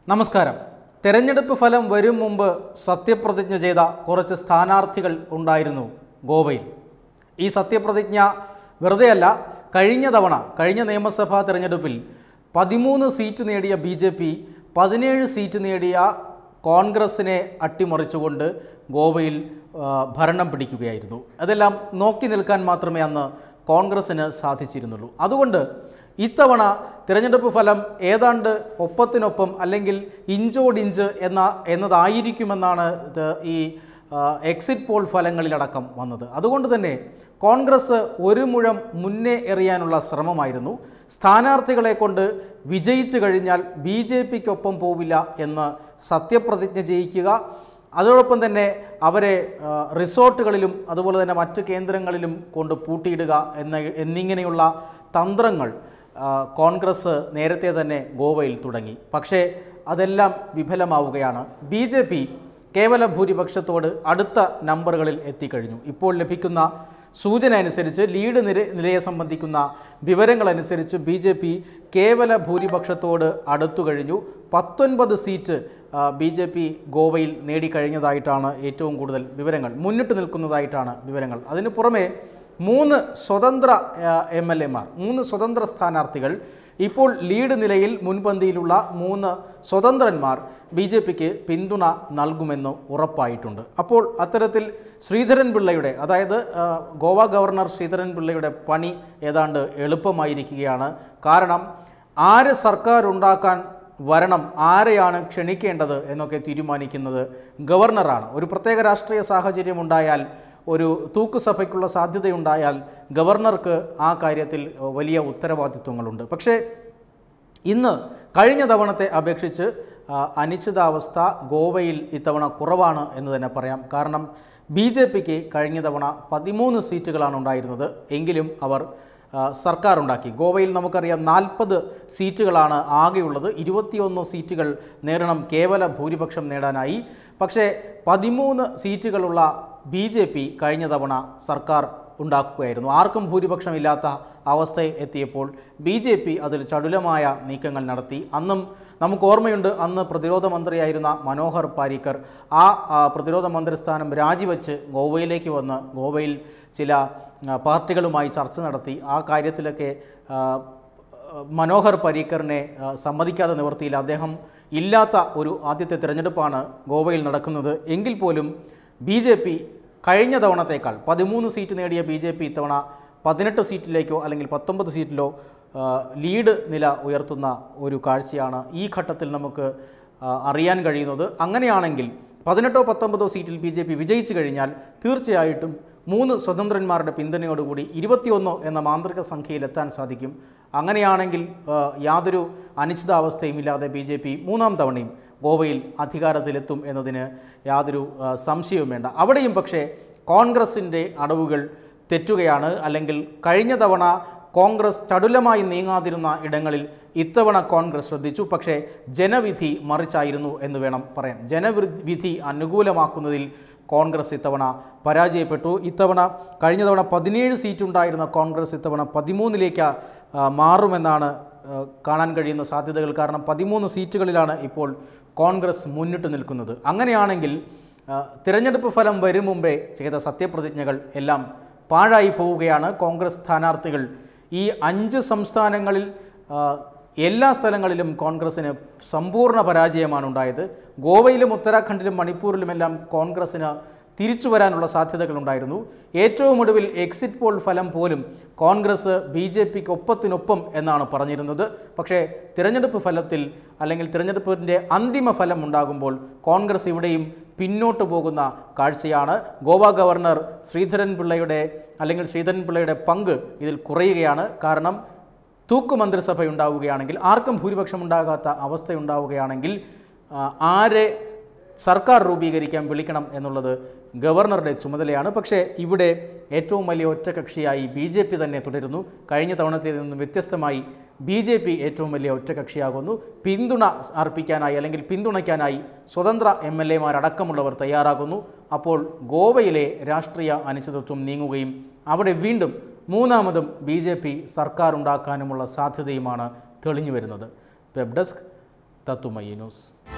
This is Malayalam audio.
നമസ്കാരം തെരഞ്ഞെടുപ്പ് ഫലം വരും മുമ്പ് സത്യപ്രതിജ്ഞ ചെയ്ത കുറച്ച് സ്ഥാനാർത്ഥികൾ ഉണ്ടായിരുന്നു ഗോവയിൽ ഈ സത്യപ്രതിജ്ഞ വെറുതെയല്ല കഴിഞ്ഞ തവണ കഴിഞ്ഞ നിയമസഭാ തെരഞ്ഞെടുപ്പിൽ പതിമൂന്ന് സീറ്റ് നേടിയ ബി ജെ പി പതിനേഴ് സീറ്റ് നേടിയ കോൺഗ്രസിനെ അട്ടിമറിച്ചുകൊണ്ട് ഗോവയിൽ ആ, ഭരണം പിടിക്കുകയായിരുന്നു അതെല്ലാം നോക്കി നിൽക്കാൻ മാത്രമേ അന്ന് കോൺഗ്രസ്സിന് സാധിച്ചിരുന്നുള്ളൂ അതുകൊണ്ട് ഇത്തവണ തിരഞ്ഞെടുപ്പ് ഫലം ഏതാണ്ട് ഒപ്പത്തിനൊപ്പം അല്ലെങ്കിൽ ഇഞ്ചോടിഞ്ച് എന്ന എന്നതായിരിക്കുമെന്നാണ് ഇത് ഈ ആ, എക്സിറ്റ് പോൾ ഫലങ്ങളിലടക്കം വന്നത് അതുകൊണ്ട് തന്നെ കോൺഗ്രസ് ഒരു മുഴം മുന്നേ എറിയാനുള്ള ശ്രമമായിരുന്നു സ്ഥാനാർത്ഥികളെ കൊണ്ട് വിജയിച്ചു കഴിഞ്ഞാൽ ബി ജെ പിക്കൊപ്പം പോവില്ല എന്ന് സത്യപ്രതിജ്ഞ ചെയ്യിക്കുക അതോടൊപ്പം തന്നെ അവരെ ആ, റിസോർട്ടുകളിലും അതുപോലെ തന്നെ മറ്റ് കേന്ദ്രങ്ങളിലും കൊണ്ട് പൂട്ടിയിടുക എന്ന എന്നിങ്ങനെയുള്ള തന്ത്രങ്ങൾ ആ, കോൺഗ്രസ് നേരത്തെ തന്നെ ഗോവയിൽ തുടങ്ങി പക്ഷേ അതെല്ലാം വിഫലമാവുകയാണ് ബി ജെ പി കേവല ഭൂരിപക്ഷത്തോട് അടുത്ത നമ്പറുകളിൽ എത്തിക്കഴിഞ്ഞു ഇപ്പോൾ ലഭിക്കുന്ന സൂചന അനുസരിച്ച് ലീഡ് നിര നിലയെ സംബന്ധിക്കുന്ന വിവരങ്ങളനുസരിച്ച് ബി ജെ പി കേവല ഭൂരിപക്ഷത്തോട് അടുത്തു കഴിഞ്ഞു പത്തൊൻപത് സീറ്റ് ബി ജെ പി ഗോവയിൽ നേടിക്കഴിഞ്ഞതായിട്ടാണ് ഏറ്റവും കൂടുതൽ വിവരങ്ങൾ മുന്നിട്ട് നിൽക്കുന്നതായിട്ടാണ് വിവരങ്ങൾ അതിനു പുറമെ മൂന്ന് സ്വതന്ത്ര എം എൽ എമാർ മൂന്ന് സ്വതന്ത്ര സ്ഥാനാർത്ഥികൾ ഇപ്പോൾ ലീഡ് നിലയിൽ മുൻപന്തിയിലുള്ള മൂന്ന് സ്വതന്ത്രന്മാർ ബി ജെ പിക്ക് പിന്തുണ നൽകുമെന്ന് ഉറപ്പായിട്ടുണ്ട് അപ്പോൾ അത്തരത്തിൽ ശ്രീധരൻ പിള്ളയുടെ അതായത് ആ, ഗോവ ഗവർണർ ശ്രീധരൻ പിള്ളയുടെ പണി ഏതാണ്ട് എളുപ്പമായിരിക്കുകയാണ് കാരണം ആര് സർക്കാർ ഉണ്ടാക്കാൻ വരണം ആരെയാണ് ക്ഷണിക്കേണ്ടത് എന്നൊക്കെ തീരുമാനിക്കുന്നത് ഗവർണറാണ് ഒരു പ്രത്യേക രാഷ്ട്രീയ സാഹചര്യം ഉണ്ടായാൽ ഒരു തൂക്കുസഭയ്ക്കുള്ള സാധ്യതയുണ്ടായാൽ ഗവർണർക്ക് ആ കാര്യത്തിൽ ഏഹ്, വലിയ ഉത്തരവാദിത്വങ്ങളുണ്ട് പക്ഷേ ഇന്ന് കഴിഞ്ഞ തവണത്തെ അപേക്ഷിച്ച് ആ, അനിശ്ചിതാവസ്ഥ ഗോവയിൽ ഇത്തവണ കുറവാണ് എന്ന് തന്നെ പറയാം കാരണം ബി ജെ പിക്ക് കഴിഞ്ഞ തവണ പതിമൂന്ന് സീറ്റുകളാണ് ഉണ്ടായിരുന്നത് എങ്കിലും അവർ ആ, സർക്കാർ ഉണ്ടാക്കി ഗോവയിൽ നമുക്കറിയാം നാൽപ്പത് സീറ്റുകളാണ് ആകെയുള്ളത് ഇരുപത്തിയൊന്ന് സീറ്റുകൾ നേടണം കേവല ഭൂരിപക്ഷം നേടാനായി പക്ഷേ പതിമൂന്ന് സീറ്റുകളുള്ള ബി ജെ പി കഴിഞ്ഞ തവണ സർക്കാർ ഉണ്ടാക്കുകയായിരുന്നു ആർക്കും ഭൂരിപക്ഷമില്ലാത്ത അവസ്ഥ എത്തിയപ്പോൾ ബി ജെ പി അതിൽ ചടുലമായ നീക്കങ്ങൾ നടത്തി അന്നും നമുക്ക് ഓർമ്മയുണ്ട് അന്ന് പ്രതിരോധ മന്ത്രിയായിരുന്ന മനോഹർ പാരിക്കർ ആ ആ, പ്രതിരോധ മന്ത്രിസ്ഥാനം രാജിവെച്ച് ഗോവയിലേക്ക് വന്ന് ഗോവയിൽ ചില ആ, പാർട്ടികളുമായി ചർച്ച നടത്തി ആ കാര്യത്തിലൊക്കെ ആ, മനോഹർ പരീക്കറിനെ ആ, സമ്മതിക്കാതെ നിവർത്തിയില്ല അദ്ദേഹം ഇല്ലാത്ത ഒരു ആദ്യത്തെ തിരഞ്ഞെടുപ്പാണ് ഗോവയിൽ നടക്കുന്നത് എങ്കിൽ പോലും ബി ജെ പി കഴിഞ്ഞ തവണത്തേക്കാൾ പതിമൂന്ന് സീറ്റ് നേടിയ ബി ജെ പി ഇത്തവണ പതിനെട്ട് സീറ്റിലേക്കോ അല്ലെങ്കിൽ പത്തൊമ്പത് സീറ്റിലോ ആ, ലീഡ് നില ഉയർത്തുന്ന ഒരു കാഴ്ചയാണ് ഈ ഘട്ടത്തിൽ നമുക്ക് ആ, അറിയാൻ കഴിയുന്നത് അങ്ങനെയാണെങ്കിൽ പതിനെട്ടോ പത്തൊമ്പതോ സീറ്റിൽ ബി ജെ പി വിജയിച്ചു കഴിഞ്ഞാൽ തീർച്ചയായിട്ടും മൂന്ന് സ്വതന്ത്രന്മാരുടെ പിന്തുണയോടുകൂടി ഇരുപത്തിയൊന്നോ എന്ന മാന്ത്രിക സംഖ്യയിൽ എത്താൻ സാധിക്കും അങ്ങനെയാണെങ്കിൽ ആ, യാതൊരു അനിശ്ചിതാവസ്ഥയും ഇല്ലാതെ ബി ജെ പി മൂന്നാം തവണയും ഗോവയിൽ അധികാരത്തിലെത്തും എന്നതിന് യാതൊരു ആ, സംശയവും വേണ്ട അവിടെയും പക്ഷേ കോൺഗ്രസിൻ്റെ അടവുകൾ തെറ്റുകയാണ് അല്ലെങ്കിൽ കഴിഞ്ഞ തവണ കോൺഗ്രസ് ചടുലമായി നീങ്ങാതിരുന്ന ഇടങ്ങളിൽ ഇത്തവണ കോൺഗ്രസ് ശ്രദ്ധിച്ചു പക്ഷേ ജനവിധി മറിച്ചായിരുന്നു എന്ന് വേണം പറയാൻ ജനവിധി അനുകൂലമാക്കുന്നതിൽ കോൺഗ്രസ് ഇത്തവണ പരാജയപ്പെട്ടു ഇത്തവണ കഴിഞ്ഞ തവണ പതിനേഴ് സീറ്റ് ഉണ്ടായിരുന്ന കോൺഗ്രസ് ഇത്തവണ പതിമൂന്നിലേക്ക് ആ, മാറുമെന്നാണ് ആ, കാണാൻ കഴിയുന്ന സാധ്യതകൾ കാരണം പതിമൂന്ന് സീറ്റുകളിലാണ് ഇപ്പോൾ കോൺഗ്രസ് മുന്നിട്ട് നിൽക്കുന്നത് അങ്ങനെയാണെങ്കിൽ ആ, തിരഞ്ഞെടുപ്പ് ഫലം വരും മുമ്പേ ചെയ്ത സത്യപ്രതിജ്ഞകൾ എല്ലാം പാഴായി പോവുകയാണ് കോൺഗ്രസ് സ്ഥാനാർത്ഥികൾ ഈ അഞ്ച് സംസ്ഥാനങ്ങളിൽ ആ, എല്ലാ സ്ഥലങ്ങളിലും കോൺഗ്രസ്സിന് സമ്പൂർണ്ണ പരാജയമാണ് ഉണ്ടായത് ഗോവയിലും ഉത്തരാഖണ്ഡിലും മണിപ്പൂരിലുമെല്ലാം കോൺഗ്രസ്സിന് തിരിച്ചു വരാനുള്ള സാധ്യതകളുണ്ടായിരുന്നു ഏറ്റവും ഒടുവിൽ എക്സിറ്റ് പോൾ ഫലം പോലും കോൺഗ്രസ് ബി ജെ പിക്ക് ഒപ്പത്തിനൊപ്പം എന്നാണ് പറഞ്ഞിരുന്നത് പക്ഷേ തിരഞ്ഞെടുപ്പ് ഫലത്തിൽ അല്ലെങ്കിൽ തിരഞ്ഞെടുപ്പിൻ്റെ അന്തിമ ഫലം ഉണ്ടാകുമ്പോൾ കോൺഗ്രസ് ഇവിടെയും പിന്നോട്ട് പോകുന്ന കാഴ്ചയാണ് ഗോവ ഗവർണർ ശ്രീധരൻ പിള്ളയുടെ അല്ലെങ്കിൽ ശ്രീധരൻ പിള്ളയുടെ പങ്ക് ഇതിൽ കുറയുകയാണ് കാരണം തൂക്കു മന്ത്രിസഭ ഉണ്ടാവുകയാണെങ്കിൽ ആർക്കും ഭൂരിപക്ഷം ഉണ്ടാകാത്ത അവസ്ഥയുണ്ടാവുകയാണെങ്കിൽ ആ, ആരെ സർക്കാർ രൂപീകരിക്കാൻ വിളിക്കണം എന്നുള്ളത് ഗവർണറുടെ ചുമതലയാണ് പക്ഷേ ഇവിടെ ഏറ്റവും വലിയ ഒറ്റകക്ഷിയായി ബി ജെ പി തന്നെ തുടരുന്നു കഴിഞ്ഞ തവണത്തിൽ നിന്നും വ്യത്യസ്തമായി ബി ജെ പി ഏറ്റവും വലിയ ഒറ്റകക്ഷിയാകുന്നു പിന്തുണ അർപ്പിക്കാനായി അല്ലെങ്കിൽ പിന്തുണയ്ക്കാനായി സ്വതന്ത്ര എം എൽ എമാരടക്കമുള്ളവർ തയ്യാറാകുന്നു അപ്പോൾ ഗോവയിലെ രാഷ്ട്രീയ അനിശ്ചിതത്വം നീങ്ങുകയും അവിടെ വീണ്ടും മൂന്നാമതും ബി ജെ പി സർക്കാർ ഉണ്ടാക്കാനുമുള്ള സാധ്യതയുമാണ് തെളിഞ്ഞു വരുന്നത് വെബ് ഡെസ്ക് തത്തുമയി ന്യൂസ്